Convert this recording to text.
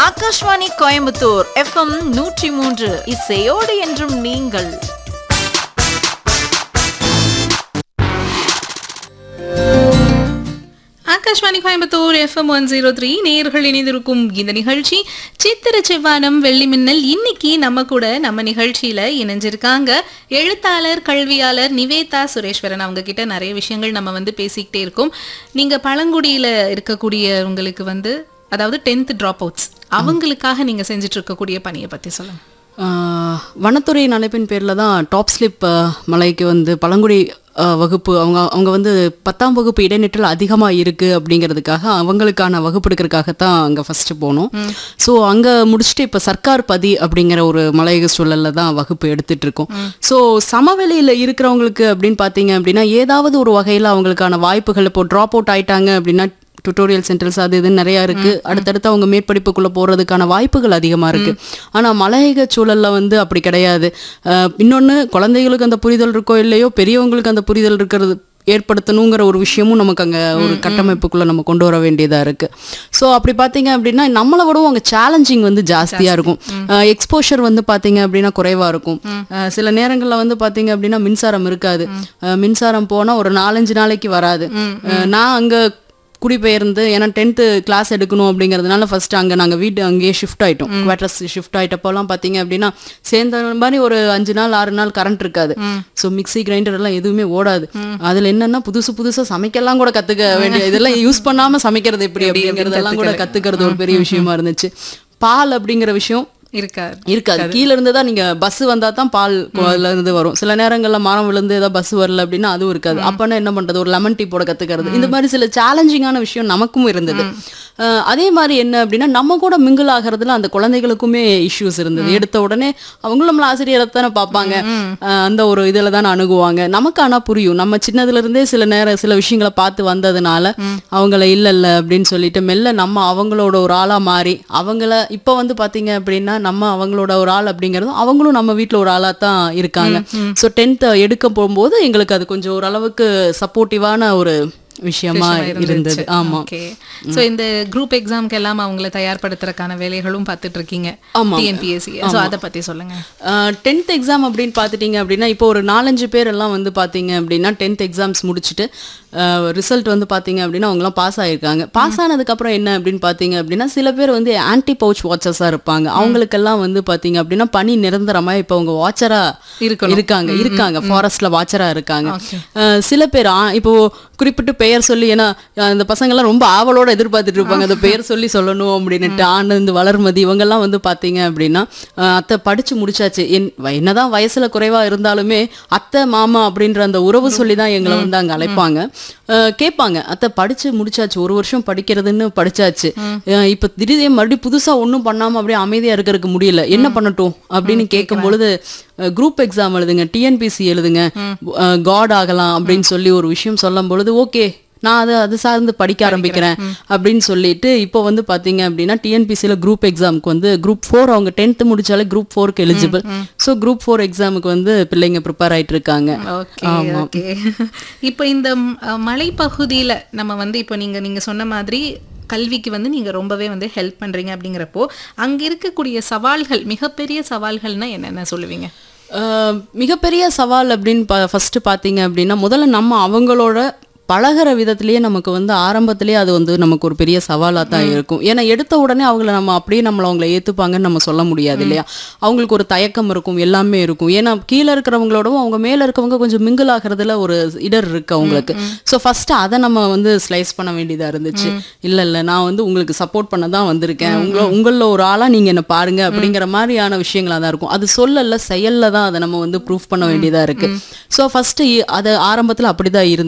Akashvani Coimbatore FM நூற்றி மூன்று இசையோடு என்றும் நீங்கள் Akashvani Coimbatore FM one zero three நேர்கள் இணைந்திருக்கும் இந்த நிகழ்ச்சி சித்திர செவ்வானம் வெள்ளி மின்னல் இன்னைக்கு நம்ம கூட நம்ம நிகழ்ச்சியில இணைஞ்சிருக்காங்க எழுத்தாளர் கல்வியாளர் நிவேதா சுரேஸ்வரன் அவங்க கிட்ட நிறைய விஷயங்கள் நம்ம வந்து பேசிக்கிட்டே இருக்கோம் நீங்க பழங்குடியில இருக்கக்கூடியவங்களுக்கு வந்து அதாவது டென்த் ட்ராப் அவுட்ஸ் அவங்களுக்காக நீங்க செஞ்சுட்டு இருக்கக்கூடிய பணியை பத்தி சொல்லுங்க ஆஹ் வனத்துறை அழைப்பின் பேரில் தான் டாப் ஸ்லிப் மலைக்கு வந்து பழங்குடி ஆஹ் வகுப்பு அவங்க அவங்க வந்து பத்தாம் வகுப்பு இடைநிற்றல் அதிகமாக இருக்குது அப்படிங்கிறதுக்காக அவங்களுக்கான வகுப்பு எடுக்கிறதுக்காகத்தான் அங்கே ஃபஸ்ட்டு போனோம் ஸோ அங்கே முடிச்சுட்டு இப்போ சர்க்கார் பதி அப்படிங்கிற ஒரு மலையக சூழலில் தான் வகுப்பு எடுத்துட்டு இருக்கோம் ஸோ சமவெளியில் இருக்கிறவங்களுக்கு அப்படின்னு பார்த்தீங்க அப்படின்னா ஏதாவது ஒரு வகையில் அவங்களுக்கான வாய்ப்புகள் இப்போ ட்ராப் அவுட் ஆயிட்டாங்க அப்படின்னா டுட்டோரியல் சென்டர்ஸ் அது இதுன்னு நிறையா இருக்கு அடுத்தடுத்து அவங்க மேற்படிப்புக்குள்ள போறதுக்கான வாய்ப்புகள் அதிகமா இருக்கு ஆனா மலையக சூழல்ல வந்து அப்படி கிடையாது அஹ் இன்னொன்னு குழந்தைகளுக்கு அந்த புரிதல் இருக்கோ இல்லையோ பெரியவங்களுக்கு அந்த புரிதல் இருக்கிறது ஏற்படுத்தணுங்கிற ஒரு விஷயமும் நமக்கு அங்கே ஒரு கட்டமைப்புக்குள்ள நம்ம கொண்டு வர வேண்டியதா இருக்கு ஸோ அப்படி பார்த்தீங்க அப்படின்னா நம்மளை விடவும் அங்கே சேலஞ்சிங் வந்து ஜாஸ்தியா இருக்கும் எக்ஸ்போஷர் வந்து பார்த்தீங்க அப்படின்னா குறைவா இருக்கும் அஹ் சில நேரங்களில் வந்து பார்த்தீங்க அப்படின்னா மின்சாரம் இருக்காது அஹ் மின்சாரம் போனால் ஒரு நாலஞ்சு நாளைக்கு வராது அஹ் நான் அங்கே குடிபெயர்ந்து ஏன்னா டென்த்து கிளாஸ் எடுக்கணும் அப்படிங்கிறதுனால ஃபர்ஸ்ட் அங்கே நாங்கள் வீட்டு அங்கேயே ஷிஃப்ட் ஆயிட்டோம் குவார்டர்ஸ் ஷிஃப்ட் ஆயிட்டப்போலாம் பார்த்தீங்க அப்படின்னா சேர்ந்த மாதிரி ஒரு அஞ்சு நாள் ஆறு நாள் கரண்ட் இருக்காது ஸோ மிக்ஸி கிரைண்டர் எல்லாம் எதுவுமே ஓடாது அதில் என்னன்னா புதுசு புதுசாக சமைக்கலாம் கூட கற்றுக்க வேண்டிய இதெல்லாம் யூஸ் பண்ணாமல் சமைக்கிறது எப்படி அப்படிங்கிறதெல்லாம் கூட கற்றுக்கிறது ஒரு பெரிய விஷயமா இருந்துச்சு பால் அப்படிங்கிற விஷயம் இருக்காது இருக்காது கீழ இருந்து தான் நீங்க பஸ் வந்தா தான் பால் அதுல இருந்து வரும் சில நேரங்கள்ல மரம் விழுந்து ஏதாவது பஸ் வரல அப்படின்னா அதுவும் இருக்காது அப்பனா என்ன பண்றது ஒரு லெமன் டீ போட கத்துக்கிறது இந்த மாதிரி சில சேலஞ்சிங்கான விஷயம் நமக்கும் இருந்தது அஹ் அதே மாதிரி என்ன அப்படின்னா நம்ம கூட மிங்கிள் ஆகிறதுல அந்த குழந்தைகளுக்குமே இஷ்யூஸ் இருந்தது எடுத்த உடனே அவங்களும் நம்மள ஆசிரியரை தானே பார்ப்பாங்க அஹ் அந்த ஒரு இதுல தான் அணுகுவாங்க நமக்கு ஆனா புரியும் நம்ம சின்னதுல இருந்தே சில நேரம் சில விஷயங்களை பார்த்து வந்ததுனால அவங்கள இல்ல இல்ல அப்படின்னு சொல்லிட்டு மெல்ல நம்ம அவங்களோட ஒரு ஆளா மாறி அவங்கள இப்ப வந்து பாத்தீங்க அப்படின்னா நம்ம அவங்களோட ஒரு ஆள் அப்படிங்கறதும் அவங்களும் நம்ம வீட்ல ஒரு ஆளா தான் இருக்காங்க ஸோ டென்த் எடுக்க போகும்போது எங்களுக்கு அது கொஞ்சம் ஓரளவுக்கு சப்போர்ட்டிவான ஒரு விஷயமா இருந்தது ஆமா ஓகே சோ இந்த குரூப் எக்ஸாம்க்கு எல்லாம் அவங்கள தயார்படுத்துறதுக்கான வேலைகளும் பார்த்துட்டு இருக்கீங்க ஆமாங்க. டிஎன்பிஎஸ்சி சோ அத பத்தி சொல்லுங்க டென்த் எக்ஸாம் அப்படின்னு பார்த்துட்டீங்க அப்படின்னா இப்போ ஒரு நாலஞ்சு பேர் எல்லாம் வந்து பார்த்தீங்க அப்படின்னா டென்த் எக்ஸாம்ஸ் முடிச்சுட்டு ரிசல்ட் வந்து பார்த்தீங்க அப்படின்னா அவங்களாம் பாஸ் ஆயிருக்காங்க பாஸ் ஆனதுக்கப்புறம் என்ன அப்படின்னு பார்த்தீங்க அப்படின்னா சில பேர் வந்து ஆன்டி பவுச் வாட்சர்ஸாக இருப்பாங்க அவங்களுக்கெல்லாம் வந்து பார்த்தீங்க அப்படின்னா பணி நிரந்தரமா இப்போ அவங்க வாட்சராக இருக்கணும். இருக்காங்க இருக்காங்க ஃபாரஸ்ட்ல வாட்சரா இருக்காங்க அஹ் சில பேர் ஆ- இப்போ குறிப்பிட்டு பெயர் சொல்லி ஏன்னா அஹ் இந்த பசங்கெல்லாம் ரொம்ப ஆவலோட எதிர்பார்த்துட்டு இருப்பாங்க அந்த பெயர் சொல்லி சொல்லணும் அப்படின்னுட்டு ஆனந்த் வளர்மதி இவங்கெல்லாம் வந்து பாத்தீங்க அப்படின்னா அஹ் அத்தை படிச்சு முடிச்சாச்சு என் வ- என்னதான் வயசுல குறைவா இருந்தாலுமே அத்தை மாமா அப்படின்ற அந்த உறவு சொல்லி தான் எங்களை வந்து அங்க அழைப்பாங்க அஹ் கேட்பாங்க அத்தை படிச்சு முடிச்சாச்சு ஒரு வருஷம் படிக்கிறதுன்னு படிச்சாச்சு அஹ் இப்ப திடீர்னு மறுபடியும் புதுசா ஒண்ணும் பண்ணாம அப்படியே அமைதியா இருக்கிறதுக்கு முடியல என்ன பண்ணட்டும் அப்படின்னு கேட்கும் பொழுது குரூப் எக்ஸாம் எழுதுங்க டிஎன்பிசி எழுதுங்க காட் ஆகலாம் அப்படின்னு சொல்லி ஒரு விஷயம் சொல்லும் பொழுது ஓகே நான் அதை அது சார்ந்து படிக்க ஆரம்பிக்கிறேன் அப்படின்னு சொல்லிட்டு இப்போ வந்து பாத்தீங்க அப்படின்னா டிஎன்பிசியில் குரூப் எக்ஸாமுக்கு வந்து குரூப் ஃபோர் அவங்க டென்த்து முடிச்சாலே குரூப் ஃபோருக்கு எலிஜிபிள் ஸோ குரூப் ஃபோர் எக்ஸாமுக்கு வந்து பிள்ளைங்க ப்ரிப்பேர் ஆயிட்டு இருக்காங்க ஓகே ஓகே இப்போ இந்த ம், அஹ், மலைப்பகுதியில நம்ம வந்து இப்போ நீங்க நீங்க சொன்ன மாதிரி கல்விக்கு வந்து நீங்க ரொம்பவே வந்து ஹெல்ப் பண்றீங்க அப்படிங்கிறப்போ அங்க இருக்கக்கூடிய சவால்கள் மிகப்பெரிய சவால்கள்னா என்னென்ன சொல்லுவீங்க அஹ் மிகப்பெரிய சவால் அப்படின்னு பா ஃபஸ்ட்டு பார்த்தீங்க அப்படின்னா முதல்ல நம்ம அவங்களோட பழகுற விதத்திலேயே நமக்கு வந்து ஆரம்பத்திலேயே அது வந்து நமக்கு ஒரு பெரிய சவாலாக தான் இருக்கும் ஏன்னா எடுத்த உடனே அவங்கள நம்ம அப்படியே நம்மளை அவங்கள ஏற்றுப்பாங்கன்னு நம்ம சொல்ல முடியாது இல்லையா அவங்களுக்கு ஒரு தயக்கம் இருக்கும் எல்லாமே இருக்கும் ஏன்னா கீழே இருக்கிறவங்களோடவும் அவங்க மேலே இருக்கவங்க கொஞ்சம் மிங்கிள் ஆகிறதுல ஒரு இடர் இருக்கு அவங்களுக்கு ஸோ ஃபஸ்ட்டு அதை நம்ம வந்து ஸ்லைஸ் பண்ண வேண்டியதாக இருந்துச்சு இல்லை இல்லை நான் வந்து உங்களுக்கு சப்போர்ட் பண்ண தான் வந்திருக்கேன் உங்களை உங்களில் ஒரு ஆளாக நீங்கள் என்ன பாருங்க அப்படிங்கிற மாதிரியான விஷயங்களாக தான் இருக்கும் அது சொல்லல செயல்ல தான் அதை நம்ம வந்து ப்ரூஃப் பண்ண வேண்டியதாக இருக்கு ஸோ ஃபஸ்ட்டு அதை ஆரம்பத்தில் அப்படி தான் இருந்துச்சு